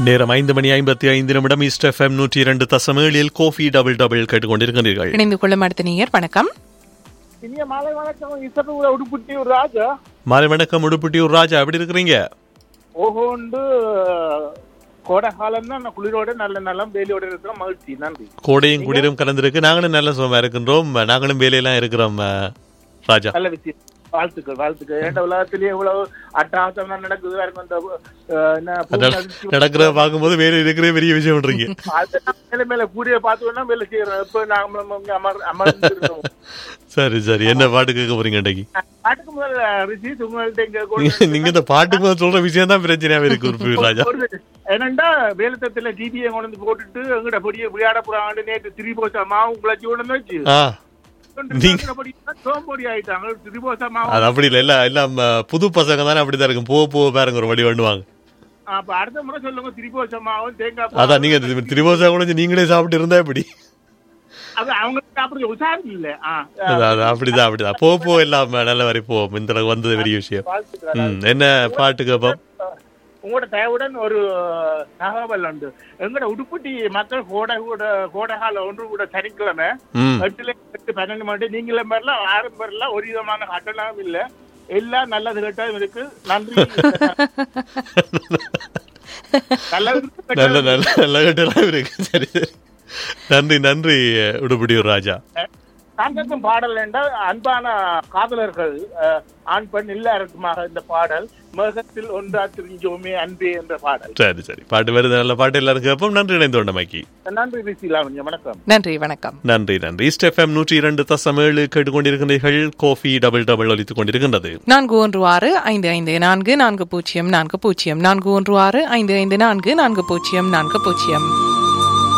நேரம் ஐந்து மணி ஐம்பத்தி ஐந்து நிமிடம் ஈஸ்ட் எஃப்எம் நூற்றி இரண்டு தசம் ஏழில் கோஃபி டபுள் டபுள் கேட்டுக்கொண்டிருக்கிறீர்கள் இணைந்து கொள்ளும் அடுத்த நேயர் வணக்கம் இனிய மாலை வணக்கம் இசப்பு உடுப்புட்டி ஒரு ராஜா மாலை வணக்கம் உடுப்புட்டியூர் ராஜா எப்படி இருக்கிறீங்க ஓஹோண்டு கோடை காலம் தான் குளிரோட நல்ல நலம் வேலையோட இருக்கிற மகிழ்ச்சி நன்றி கோடையும் குளிரும் கலந்திருக்கு நாங்களும் நல்ல சுகமா இருக்கின்றோம் நாங்களும் வேலையெல்லாம் இருக்கிறோம் அஹ், ராஜா நல்ல விஷயம் வாழ்த்துக்கள் வாழ்த்துக்கள் ஏண்ட உலகத்திலேயே இவ்வளவு அட்டகாசம் நடக்குது வேற இந்த அஹ், என்ன பூமி அதிர்ச்சி நடக்கிறத பார்க்கும்போது வேலை இருக்கிற பெரிய விஷயம்ன்றீங்க அதெல்லாம் மேல மேல கூடிய பார்த்தோம்னா வேலை செய்யறோம் இப்ப நாம இங்க அமர் அமர்ந்திருக்கோம் சரி சரி என்ன பாட்டு கேட்க போறீங்க இன்னைக்கு பாட்டுக்கு முதல்ல ரிஷி உங்கள்ட்ட இங்க கொண்டு நீங்க- நீங்க இந்த பாட்டுக்கு முதல்ல சொல்ற விஷயம் தான் பிரச்சனையாவே இருக்கு உறுப்பு ராஜா ஒரு- என்னண்டா வேலத்தத்துல டிவியை கொண்டு வந்து போட்டுட்டு எங்கட பொடிய விளையாட போறாங்க நேற்று திரிபோசா மாவும் குழச்சி கொண்டு வந்து வச்சு ஆ நீங்க- சோம்பொடி ஆயிட்டாங்க திரிபோசா மாவும் அது அப்படி இல்லை எல்லாம் எல்லாம் அஹ், புது பசங்க தானே அப்படிதான் இருக்கும் போக போக பாருங்க ஒரு வழி பண்ணுவாங்க அப்ப அடுத்த முறை சொல்லுங்க திரிபோசா மாவும் தேங்காய் பாலும். அதான் நீங்க தி- திரிபோசா குழஞ்சு நீங்களே சாப்பிட்டு இருந்தா எப்படி அது அவங்களுக்கு அப்படி உசாரி இல்ல ஆ, ஆ, அது- அது அப்படிதான் அப்படிதான் போக போக எல்லாம் நல்ல வரை போவோம் இந்த அளவுக்கு வந்தது பெரிய விஷயம் வாழ்த்துக்கள். ம் என்ன பாட்டு கேட்போம் உங்களோட தயவுடன் ஒரு தகவல் உண்டு எங்கட உடுப்புட்டி மக்கள் கோடை கூட கோடைகால ஒன்று கூட சனிக்கிழமை ம் எட்டுல எட்டு பன்னெண்டு மணி நீங்களும் வரலாம் ஆறும் வரலாம் ஒரு விதமான கட்டணம் இல்ல எல்லாம் நல்லது கெட்டதும் இருக்கு நன்றி நல்லது இருக்கு, நல்ல கெட்டது நல்ல நல்ல கட்டெல்லாம் இருக்கு சரி சரி நன்றி நன்றி உடுப்பிடியூர் ராஜா காந்தத்தும் பாடல் என்றால் அன்பான காதலர்கள் அஹ், ஆண் பெண் எல்லாருக்குமாக இந்த பாடல் மேகத்தில் ஒன்றா திரிஞ்சோமே அன்பே என்ற பாடல் சரி சரி பாட்டு வருது நல்ல பாட்டு எல்லாரும் கேட்போம் நன்றி இணைந்து கொண்டமைக்கு நன்றி ரிஷி லாவண்யா வணக்கம் நன்றி வணக்கம் நன்றி நன்றி ஈஸ்ட் எஃப்எம் நூற்றி இரண்டு தசம் ஏழு கேட்டுக்கொண்டிருக்கிறீர்கள் கோஃபி டபுள் டபுள் ஒலித்துக் கொண்டிருக்கின்றது நான்கு ஒன்று ஆறு ஐந்து ஐந்து நான்கு நான்கு பூஜ்ஜியம் நான்கு பூஜ்ஜியம் நான்கு ஒன்று ஆறு ஐந்து ஐந்து நான்கு நான்கு பூஜ்ஜியம் நான்கு பூஜ்ஜியம்